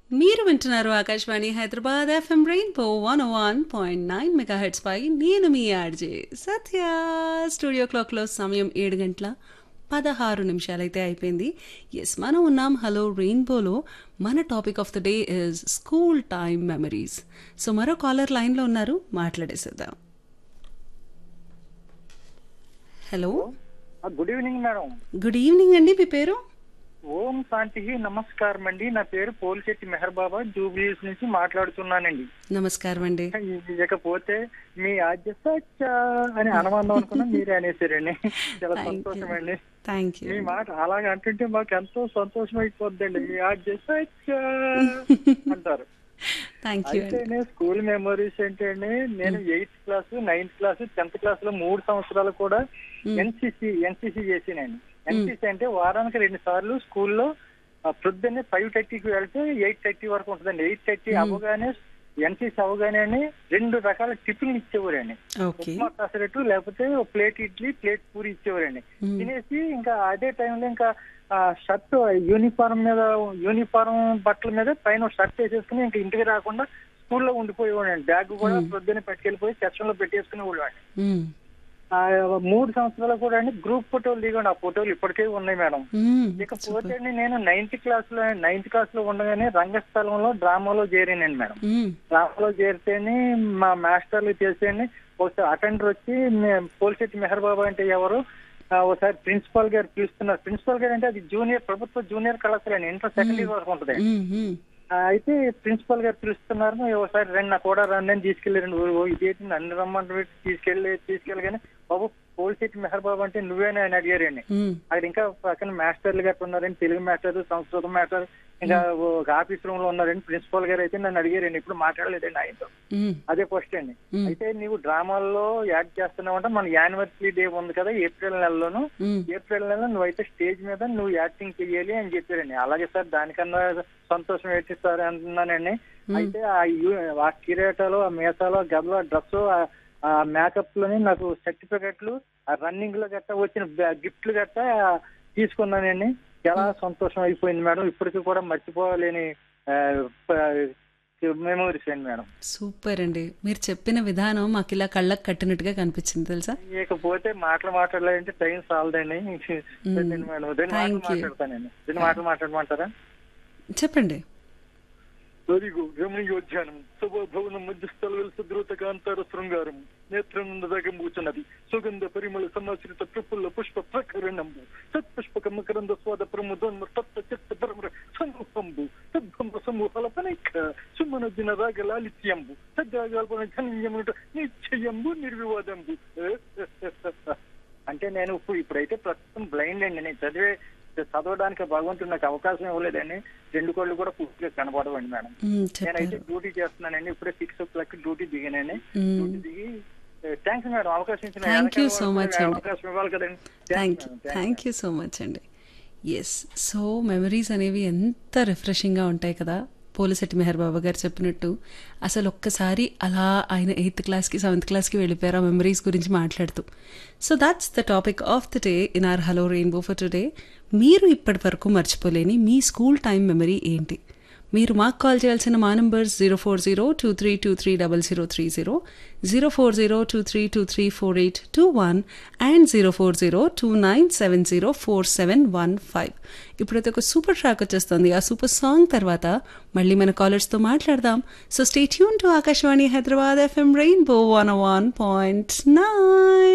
మీరు వింటున్నారు Akashvani Hyderabad FM rainbow one one point nine megahertz పై నేను మీ ఆర్జే సత్య స్టూడియో క్లాక్లో సమయం ఏడు గంటల పదహారు నిమిషాలైతే అయిపోయింది ఎస్ మనం ఉన్నాం హలో రెయిన్బోలో మన topic of the day is school time memories so మరో కాలర్ లైన్లో ఉన్నారు మాట్లాడేసేద్దాం hello good evening madam good evening అండి మీ పేరు ఓం శాంతి నమస్కారం అండి నా పేరు పోలిశెట్టి మెహర్ బాబా జూబ్లీస్ నుంచి మాట్లాడుతున్నానండి నమస్కారం అండి ఇకపోతే మీ ఆద్య సచ్చ అని అనుబంధం అనుకున్నా మీరే అనేసారండి చాలా Thank సంతోషం you. అండి థ్యాంక్ యూ మీ మాట అలాగ అంటుంటే మాకు ఎంతో సంతోషం అయిపోద్దండి మీ ఆద్య సచ్చ అంటారు థ్యాంక్ యూ అయితే అండి నేను స్కూల్ మెమరీస్ ఏంటంటే నేను eighth class ninth class tenth class లో మూడు సంవత్సరాలు కూడా ఎన్సిసి ఎన్సిసి చేసినండి ఎన్సిసి అంటే వారానికి రెండు సార్లు స్కూల్లో ప్రొద్దున్నే ఫైవ్ థర్టీకి వెళ్తే ఎయిట్ థర్టీ వరకు ఉంటుందండి ఎయిట్ థర్టీ అవ్వగానే ఎన్సిసి అవగానే రెండు రకాల టిఫిన్ ఇచ్చేవారండి ఓకే ఉప్మా కాసరెట్టు లేకపోతే ఒక ప్లేట్ ఇడ్లీ ప్లేట్ పూరి ఇచ్చేవారండి తినేసి ఇంకా అదే టైంలో ఇంకా షర్ట్ యూనిఫారం మీద యూనిఫారం బట్టల మీద పైన షర్ట్ వేసేసుకుని ఇంకా ఇంటికి రాకుండా స్కూల్లో ఉండిపోయేవాడండి బ్యాగ్ కూడా ప్రొద్దున పట్టుకెళ్ళిపోయి సెక్షన్ లో పెట్టేసుకుని వాడు మ్మ్. మూడు సంవత్సరాలు కూడా అండి గ్రూప్ ఫోటోలు దిగండి ఆ ఫోటోలు ఇప్పటికే ఉన్నాయి మేడం మ్మ్. ఇకపోతే అండి నేను నైన్త్ క్లాస్ లో నైన్త్ క్లాస్ లో ఉండగానే రంగస్థలంలో డ్రామాలో చేరానండి మేడం మ్మ్. డ్రామాలో చేరితేనే మా మాస్టర్లు తెలిసేయండి ఒకసారి అటెండర్ వచ్చి మే- పోలిశెట్టి మెహర్ బాబా అంటే ఎవరు ఆ, ఒకసారి ప్రిన్సిపాల్ గారు పిలుస్తున్నారు ప్రిన్సిపాల్ గారు అంటే అది జూనియర్ ప్రభుత్వ జూనియర్ కళాశాల అండి ఇంటర్ సెకండ్ ఇయర్ వరకు ఉంటుంది మ్మ్. మ్మ్. ఆ, అయితే ప్రిన్సిపల్ గారు పిలుస్తున్నారు ఒకసారి రండి నా కూడా రండి అని తీసుకెళ్ళారండి ఓ, ఇదేంటి నన్ను రమ్మంటే తీసుకెళ్ళి తీసుకెళ్ళగానే బాబు పోలిశెట్టి మెహర్ బాబు అంటే నువ్వేనా అని అడిగారండి మ్మ్. అక్కడ ఇంకా పక్కన మాస్టర్లు గట్రా ఉన్నారండి తెలుగు మాస్టర్ సంస్కృతం మాస్టర్ ఇంకా ఒక ఆఫీస్ రూమ్ లో ఉన్నారండి ప్రిన్సిపల్ గారు అయితే నన్ను అడిగారండి ఇప్పుడు మాట్లాడలేదండి ఆయనతో మ్మ్. అదే ఫస్ట్ అండి మ్మ్. అయితే నీవు డ్రామాల్లో యాడ్ చేస్తున్నావు అంటే మన యానివర్సరీ డే ఉంది కదా ఏప్రిల్ నెలలోను మ్మ్. ఏప్రిల్ నెలలో నువ్వైతే స్టేజ్ మీద నువ్వు యాక్టింగ్ చెయ్యాలి అని చెప్పారండి అలాగే సార్ దానికన్నా సంతోషం ఏంటి సార్ అంటున్నానండి అయితే ఆ యు- ఆ కిరీటాలు ఆ మీసాలు ఆ గదలు ఆ డ్రెస్ ఆ మేకప్ లోని నాకు సర్టిఫికెట్లు ఆ రన్నింగ్ లో గట్టా వచ్చిన బ్యా- గిఫ్ట్లు గట్టా తీసుకున్నానండి చాలా సంతోషం అయిపోయింది మేడం ఇప్పటికీ కూడా మర్చిపోలేని మెమోరీస్ అండి మేడం సూపర్ అండి మీరు చెప్పిన విధానం మాకు ఇలా కళ్ళకు కట్టినట్టుగా కనిపించింది తెలుసా ఇకపోతే మాటలు మాట్లాడాలంటే టైం సాలదండి సరేనండి మేడం దీని మాటలు Thank you. మాట్లాడతానండి దీని మాటలు మాట్లాడమంటారా చెప్పండి వెరిగు రమణీయోద్యానం సభాభవనం మధ్యస్థల వెలుసు ద్రుత కాంతార శృంగారం నేత్రనందదాగం కూర్చున్నది సుగంధ పరిమళ సమాశ్రిత ప్రఫుల్ల పుష్ప ప్రకరణంబు సత్పుష్పక మకరంద స్వాద ప్రముదోన్మ తత్వ చిత్త పరమర సమూహంబు సద్భంబ సమూహాల పనైక సుమన దిన రాగ లాలిత్యంబు సద్రాగాల్పన ఘనీయముట నిశ్చయంబు నిర్వివాదంబు అంటే నేను ఇప్పుడు ఇప్పుడైతే ప్రస్తుతం బ్లైండ్ అండి నేను చదివే చదవడానికి భగవంతుడు నాకు అవకాశం ఇవ్వలేదండి రెండు కళ్ళు కూడా పూర్తిగా కనపడవండి మేడం మ్మ్, నేనైతే చెప్పారు డ్యూటీ చేస్తున్నానండి ఇప్పుడే సిక్స్ ఓ క్లాక్ డ్యూటీ దిగానండి మ్మ్. డ్యూటీ దిగి థ్యాంక్స్ మేడం అవకాశం ఇచ్చిన Thank you వెనకాల so వాళ్ళకి much అండి. అవకాశం ఇవ్వాలి కదండి thank you thank you so much అండి ఎస్ సో మెమరీస్ అనేవి ఎంత రిఫ్రెషింగ్గా ఉంటాయి కదా పోలిశెట్టి మెహర్ బాబా గారు చెప్పినట్టు అసలు ఒక్కసారి అలా ఆయన ఎయిత్ క్లాస్కి సెవెంత్ క్లాస్కి వెళ్ళిపోయారు ఆ మెమరీస్ గురించి మాట్లాడుతూ so that's the topic of the day in our hello rainbow for today మీరు ఇప్పటి వరకు మర్చిపోలేని మీ స్కూల్ టైం మెమరీ ఏంటి మీరు మాకు కాల్ చేయాల్సిన మా numbers zero four zero two three two three double zero three zero zero four zero two three two three four eight two one and zero four zero two nine seven zero four seven one five ఇప్పుడైతే ఒక super track వచ్చేస్తుంది ఆ super song తర్వాత మళ్ళీ మన కాలర్స్తో మాట్లాడదాం so stay tune to Akashvani Hyderabad FM rainbow one one point nine